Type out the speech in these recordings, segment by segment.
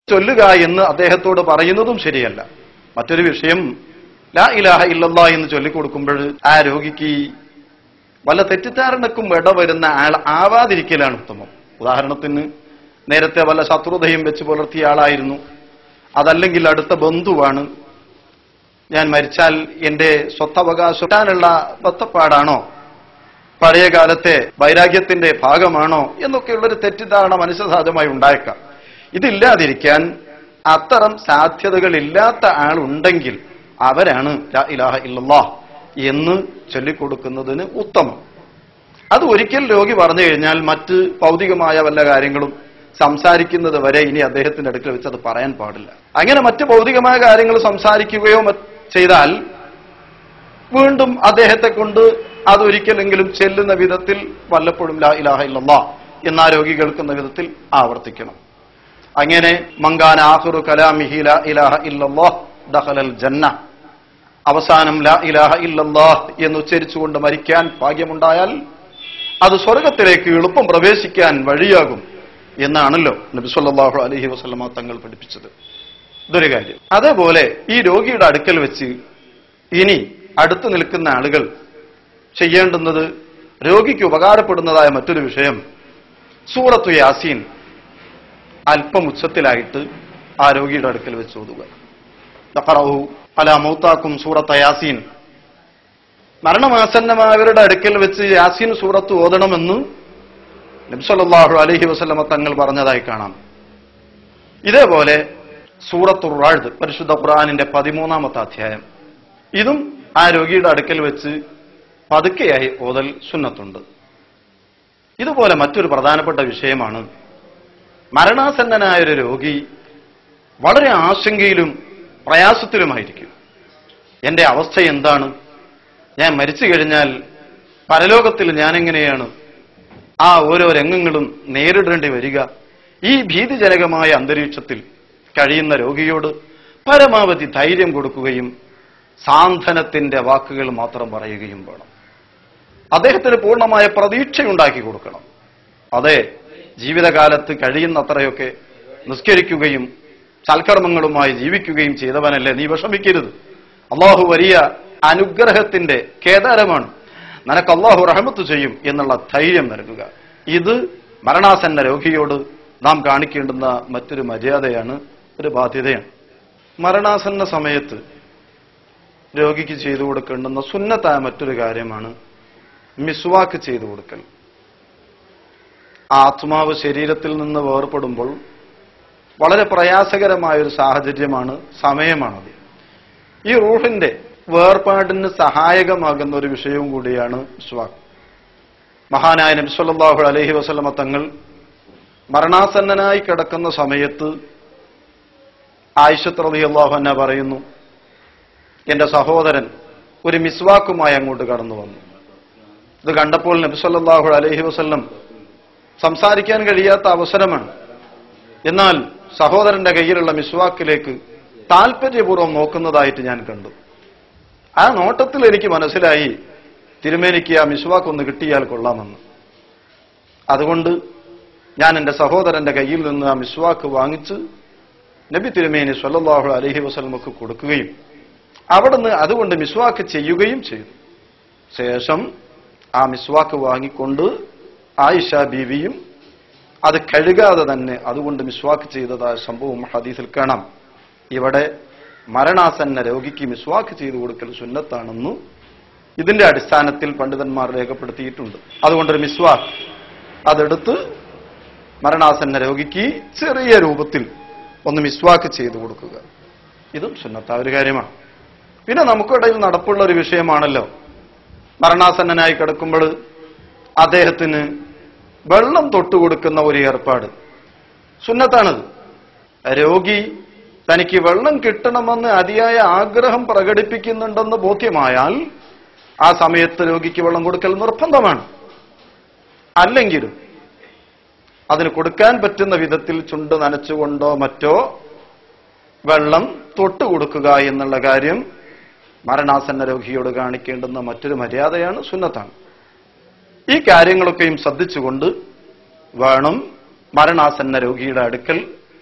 ചൊല്ലുക എന്ന് അദ്ദേഹത്തോട് പറയുന്നതും ശരിയല്ല മറ്റൊരു വിഷയം ലാ ഇലാഹ ഇല്ലല്ലാ എന്ന് ചൊല്ലിക്കൊടുക്കുമ്പോൾ ആ രോഗിക്ക് വല്ല തെറ്റിദ്ധാരണക്കും ഇടവരുന്ന ആൾ ആവാതിരിക്കലാണ് ഉത്തമം ഉദാഹരണത്തിന് നേരത്തെ വല്ല ശത്രുതയും വെച്ച് പുലർത്തിയ ആളായിരുന്നു അതല്ലെങ്കിൽ അടുത്ത ബന്ധുവാണ് ഞാൻ മരിച്ചാൽ എന്റെ സ്വത്തവകാശം കിട്ടാനുള്ള ബത്തപ്പാടാണോ പഴയ കാലത്തെ വൈരാഗ്യത്തിന്റെ ഭാഗമാണോ എന്നൊക്കെയുള്ളൊരു തെറ്റിദ്ധാരണ മനുഷ്യസഹജമായി ഉണ്ടായേക്കാം ഇതില്ലാതിരിക്കാൻ അത്തരം സാധ്യതകളില്ലാത്ത ആളുണ്ടെങ്കിൽ അവരാണ് ലാ ഇലാഹ ഇല്ലല്ലാ എന്ന് ചൊല്ലിക്കൊടുക്കുന്നതിന് ഉത്തമം അത് ഒരിക്കൽ രോഗി പറഞ്ഞു കഴിഞ്ഞാൽ മറ്റ് ഭൗതികമായ വല്ല കാര്യങ്ങളും സംസാരിക്കുന്നത് വരെ ഇനി അദ്ദേഹത്തിന്റെ അടുക്കൽ വെച്ച് അത് പറയാൻ പാടില്ല അങ്ങനെ മറ്റ് ഭൗതികമായ കാര്യങ്ങൾ സംസാരിക്കുകയോ മറ്റ് ചെയ്താൽ വീണ്ടും അദ്ദേഹത്തെ കൊണ്ട് അതൊരിക്കലെങ്കിലും ചെല്ലുന്ന വിധത്തിൽ വല്ലപ്പോഴും ലാ ഇലാഹ ഇല്ലല്ലാ എന്ന ആ രോഗി കേൾക്കുന്ന വിധത്തിൽ ആവർത്തിക്കണം അങ്ങനെ മങ്കാന ആഹുറു കലാമിഹി ലാ ഇലാഹ ഇല്ലല്ലാ ദഖലൽ ജന്ന അവസാനം ലാ ഇലാഹ ഇല്ലല്ലാ എന്ന് ഉച്ചരിച്ചുകൊണ്ട് മരിക്കാൻ ഭാഗ്യമുണ്ടായാൽ അത് സ്വർഗത്തിലേക്ക് എളുപ്പം പ്രവേശിക്കാൻ വഴിയാകും എന്നാണല്ലോ നബി സല്ലല്ലാഹു അലൈഹി വസല്ലമ തങ്ങൾ പഠിപ്പിച്ചത് ഇതൊരു കാര്യം അതേപോലെ ഈ രോഗിയുടെ അടുക്കൽ വെച്ച് ഇനി അടുത്ത് നിൽക്കുന്ന ആളുകൾ ചെയ്യേണ്ടുന്നത് രോഗിക്ക് ഉപകാരപ്പെടുന്നതായ മറ്റൊരു വിഷയം സൂറത്തു യാസീൻ അല്പം ഉച്ചത്തിലായിട്ട് ആ രോഗിയുടെ അടുക്കൽ വെച്ച് ഓതുക തഖറഹു അല മൗത്താക്കും സൂറത്ത് യാസീൻ മരണമാസന്നമായവരുടെ അടുക്കൽ വെച്ച് യാസീൻ സൂറത്ത് ഓതണമെന്ന് നബ്സല്ലാഹു അലഹി വസ്ലമ തങ്ങൾ പറഞ്ഞതായി കാണാം ഇതേപോലെ സൂറത്തുർ റാഴ്ദ് പരിശുദ്ധ ഖുർആാനിന്റെ പതിമൂന്നാമത്തെ അധ്യായം ഇതും ആ രോഗിയുടെ അടുക്കൽ വെച്ച് പതുക്കെയായി ഓതൽ സുന്നത്തുണ്ട് ഇതുപോലെ മറ്റൊരു പ്രധാനപ്പെട്ട വിഷയമാണ് മരണാസന്നനായ ഒരു രോഗി വളരെ ആശങ്കയിലും പ്രയാസത്തിലുമായിരിക്കും എന്റെ അവസ്ഥ എന്താണ് ഞാൻ മരിച്ചു കഴിഞ്ഞാൽ പരലോകത്തിൽ ഞാൻ എങ്ങനെയാണ് ആ ഓരോ രംഗങ്ങളും നേരിടേണ്ടി വരിക ഈ ഭീതിജനകമായ അന്തരീക്ഷത്തിൽ കഴിയുന്ന രോഗിയോട് പരമാവധി ധൈര്യം കൊടുക്കുകയും സാന്ത്വനത്തിന്റെ വാക്കുകൾ മാത്രം പറയുകയും വേണം അദ്ദേഹത്തിന് പൂർണ്ണമായ പ്രതീക്ഷയുണ്ടാക്കി കൊടുക്കണം അതെ ജീവിതകാലത്ത് കഴിയുന്നത്രയൊക്കെ നിസ്കരിക്കുകയും സൽക്കർമ്മങ്ങളുമായി ജീവിക്കുകയും ചെയ്തവനല്ലേ നീ വിഷമിക്കരുത് അള്ളാഹു വലിയ അനുഗ്രഹത്തിന്റെ കേദാരമാണ് നിനക്ക് അള്ളാഹു റഹമത്ത് ചെയ്യും എന്നുള്ള ധൈര്യം നൽകുക ഇത് മരണാസന്ന രോഗിയോട് നാം കാണിക്കേണ്ടുന്ന മറ്റൊരു മര്യാദയാണ് ഒരു ബാധ്യതയാണ് മരണാസന്ന സമയത്ത് രോഗിക്ക് ചെയ്തു കൊടുക്കേണ്ടുന്ന സുന്നത്തായ മറ്റൊരു കാര്യമാണ് മിസ്വാക്ക് ചെയ്തു കൊടുക്കൽ ആത്മാവ് ശരീരത്തിൽ നിന്ന് വേർപെടുമ്പോൾ വളരെ പ്രയാസകരമായ ഒരു സാഹചര്യമാണ് സമയമാണത് ഈ റൂഹിന്റെ വേർപാടിന് സഹായകമാകുന്ന ഒരു വിഷയവും കൂടിയാണ് മിസ്വാക്ക് മഹാനായ നബിസ്വല്ലാഹു അലഹി വസ്ലമ തങ്ങൾ മരണാസന്നനായി കിടക്കുന്ന സമയത്ത് ആയിഷത്ത് റളിയല്ലാഹു അൻഹ പറയുന്നു എന്റെ സഹോദരൻ ഒരു മിസ്വാക്കുമായി അങ്ങോട്ട് കടന്നു വന്നു ഇത് കണ്ടപ്പോൾ നബിസ്വല്ലാഹു അലൈഹി വസല്ലം സംസാരിക്കാൻ കഴിയാത്ത അവസരമാണ് എന്നാൽ സഹോദരന്റെ കയ്യിലുള്ള മിസ്വാക്കിലേക്ക് താല്പര്യപൂർവ്വം നോക്കുന്നതായിട്ട് ഞാൻ കണ്ടു ആ നോട്ടത്തിൽ എനിക്ക് മനസ്സിലായി തിരുമേനിക്ക് ആ മിസ്വാക്ക് ഒന്ന് കിട്ടിയാൽ കൊള്ളാമെന്ന് അതുകൊണ്ട് ഞാൻ എന്റെ സഹോദരന്റെ കയ്യിൽ നിന്ന് ആ മിസ്വാക്ക് വാങ്ങിച്ച് നബി തിരുമേനി സ്വല്ലല്ലാഹു അലൈഹി വസല്ലമക്ക് കൊടുക്കുകയും അവിടുന്ന് അതുകൊണ്ട് മിസ്വാക്ക് ചെയ്യുകയും ചെയ്തു ശേഷം ആ മിസ്വാക്ക് വാങ്ങിക്കൊണ്ട് ആയിഷ ബീവിയും അത് കഴുകാതെ തന്നെ അതുകൊണ്ട് മിസ്വാക്ക് ചെയ്തതായ സംഭവം ഹദീസിൽ കാണാം ഇവിടെ മരണാസന്ന രോഗിക്ക് മിസ്വാക്ക് ചെയ്തു കൊടുക്കൽ സുന്നത്താണെന്ന് ഇതിന്റെ അടിസ്ഥാനത്തിൽ പണ്ഡിതന്മാർ രേഖപ്പെടുത്തിയിട്ടുണ്ട് അതുകൊണ്ടൊരു മിസ്വാക്ക് അതെടുത്ത് മരണാസന്ന രോഗിക്ക് ചെറിയ രൂപത്തിൽ ഒന്ന് മിസ്വാക്ക് ചെയ്തു കൊടുക്കുക ഇതും സുന്നത്തായ ഒരു കാര്യമാണ് പിന്നെ നമുക്കിടയിൽ നടപ്പുള്ള ഒരു വിഷയമാണല്ലോ മരണാസന്നനായി കിടക്കുമ്പോൾ അദ്ദേഹത്തിന് വെള്ളം തൊട്ടുകൊടുക്കുന്ന ഒരു ഏർപ്പാട് സുന്നത്താണത് രോഗി തനിക്ക് വെള്ളം കിട്ടണമെന്ന് അതിയായ ആഗ്രഹം പ്രകടിപ്പിക്കുന്നുണ്ടെന്ന് ബോധ്യമായാൽ ആ സമയത്ത് രോഗിക്ക് വെള്ളം കൊടുക്കൽ നിർബന്ധമാണ് അല്ലെങ്കിലും അതിന് കൊടുക്കാൻ പറ്റുന്ന വിധത്തിൽ ചുണ്ട് നനച്ചുകൊണ്ടോ മറ്റോ വെള്ളം തൊട്ടുകൊടുക്കുക എന്നുള്ള കാര്യം മരണാസന്ന രോഗിയോട് കാണിക്കേണ്ടുന്ന മറ്റൊരു മര്യാദയാണ് സുന്നത്താണ് ഈ കാര്യങ്ങളൊക്കെയും ശ്രദ്ധിച്ചുകൊണ്ട് വേണം മരണാസന്ന രോഗിയുടെ അടുക്കൽ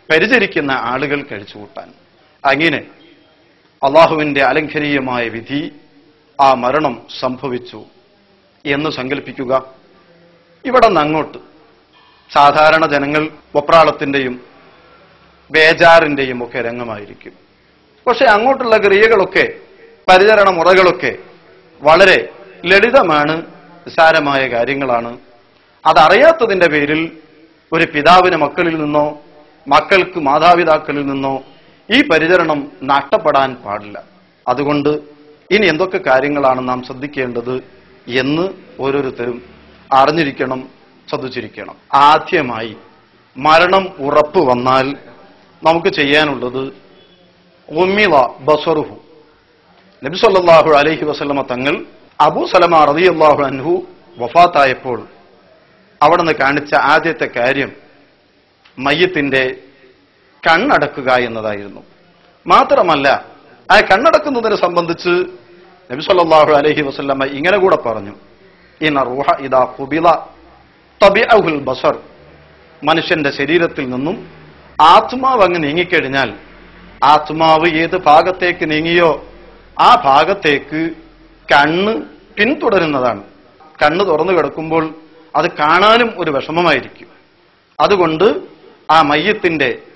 പരിചരിക്കുന്ന ആളുകൾ കഴിച്ചുകൂട്ടാൻ അങ്ങനെ അള്ളാഹുവിന്റെ അലംഘനീയമായ വിധി ആ മരണം സംഭവിച്ചു എന്ന് സങ്കല്പിക്കുക ഇവിടെ നിന്ന് അങ്ങോട്ട് സാധാരണ ജനങ്ങൾ ഒപ്രാളത്തിന്റെയും ബേജാറിന്റെയും ഒക്കെ രംഗമായിരിക്കും പക്ഷെ അങ്ങോട്ടുള്ള ക്രിയകളൊക്കെ പരിചരണ മുറകളൊക്കെ വളരെ ലളിതമാണ് നിസാരമായ കാര്യങ്ങളാണ് അതറിയാത്തതിന്റെ പേരിൽ ഒരു പിതാവിന് മക്കളിൽ നിന്നോ മക്കൾക്ക് മാതാപിതാക്കളിൽ നിന്നോ ഈ പരിചരണം നഷ്ടപ്പെടാൻ പാടില്ല അതുകൊണ്ട് ഇനി എന്തൊക്കെ കാര്യങ്ങളാണ് നാം ശ്രദ്ധിക്കേണ്ടത് എന്ന് ഓരോരുത്തരും അറിഞ്ഞിരിക്കണം ശ്രദ്ധിച്ചിരിക്കണം ആദ്യമായി മരണം ഉറപ്പ് വന്നാൽ നമുക്ക് ചെയ്യാനുള്ളത് ഉമ്മിള ബസറുഹു നബി സല്ലല്ലാഹു അലൈഹി വസല്ലമ തങ്ങൾ അബൂ സലമ റളിയല്ലാഹു അൻഹു വഫാത്തായപ്പോൾ അവിടുന്ന് കാണിച്ച ആദ്യത്തെ കാര്യം മയ്യത്തിന്റെ കണ്ണടക്കുക എന്നതായിരുന്നു മാത്രമല്ല ആ കണ്ണടക്കുന്നതിനെ സംബന്ധിച്ച് നബി സല്ലല്ലാഹു അലൈഹി വസല്ലമ ഇങ്ങനെ കൂടെ പറഞ്ഞു ഇന റൂഹ ഇദാ ഖുബില തബിഅഹുൽ ബസർ മനുഷ്യന്റെ ശരീരത്തിൽ നിന്നും ആത്മാവ് അങ്ങ് നീങ്ങിക്കഴിഞ്ഞാൽ ആത്മാവ് ഏത് ഭാഗത്തേക്ക് നീങ്ങിയോ ആ ഭാഗത്തേക്ക് കണ്ണ് പിന്തുടരുന്നതാണ് കണ്ണ് തുറന്നു കിടക്കുമ്പോൾ അത് കാണാനും ഒരു വിഷമമായിരിക്കും അതുകൊണ്ട് ആ മയ്യത്തിന്റെ